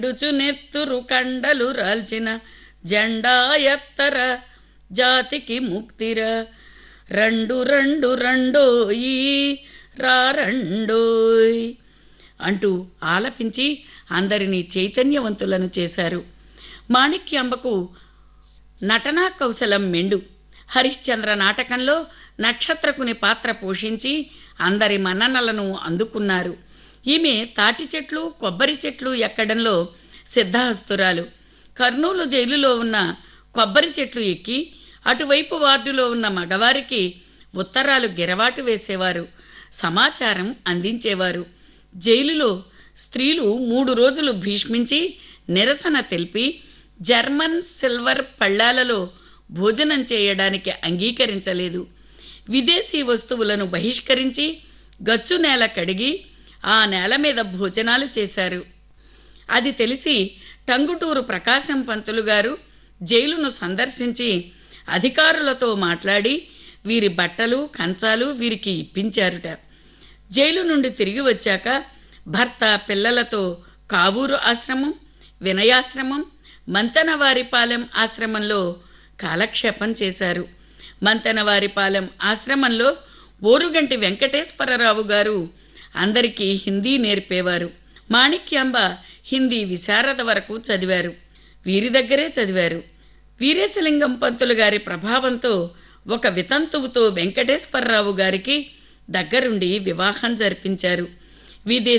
డుచునెత్తురు కండలు రాల్చిన జెండా ఎత్తర జాతికి ముక్తిర రెండు రెండు రెండోయి రారండోయ్ అంటూ ఆలపించి అందరినీ చైతన్యవంతులను చేశారు మాణిక్యాంబకు నటనా కౌశలం మెండు హరిశ్చంద్ర నాటకంలో నక్షత్రకుని పాత్ర పోషించి అందరి మన్ననలను అందుకున్నారు ఈమె తాటి చెట్లు కొబ్బరి చెట్లు ఎక్కడంలో సిద్ధహస్తురాలు కర్నూలు జైలులో ఉన్న కొబ్బరి చెట్లు ఎక్కి అటువైపు వార్డులో ఉన్న మగవారికి ఉత్తరాలు గిరవాటు వేసేవారు సమాచారం అందించేవారు జైలులో స్త్రీలు మూడు రోజులు భీష్మించి నిరసన తెలిపి జర్మన్ సిల్వర్ పళ్ళాలలో భోజనం చేయడానికి అంగీకరించలేదు విదేశీ వస్తువులను బహిష్కరించి గచ్చు నేల కడిగి ఆ నేల మీద భోజనాలు చేశారు అది తెలిసి టంగుటూరు ప్రకాశం పంతులు గారు జైలును సందర్శించి అధికారులతో మాట్లాడి వీరి బట్టలు కంచాలు వీరికి ఇప్పించారుట జైలు నుండి తిరిగి వచ్చాక భర్త పిల్లలతో కావూరు ఆశ్రమం వినయాశ్రమం మంతనవారిపాలెం ఆశ్రమంలో కాలక్షేపం చేశారు మంతనవారిపాలెం ఆశ్రమంలో ఓరుగంటి వెంకటేశ్వరరావు గారు అందరికీ హిందీ నేర్పేవారు మాణిక్యాంబ హిందీ విశారద వరకు చదివారు వీరి దగ్గరే చదివారు వీరేశలింగం పంతులు గారి ప్రభావంతో ఒక వితంతువుతో వెంకటేశ్వరరావు గారికి దగ్గరుండి వివాహం జరిపించారు విదేశీ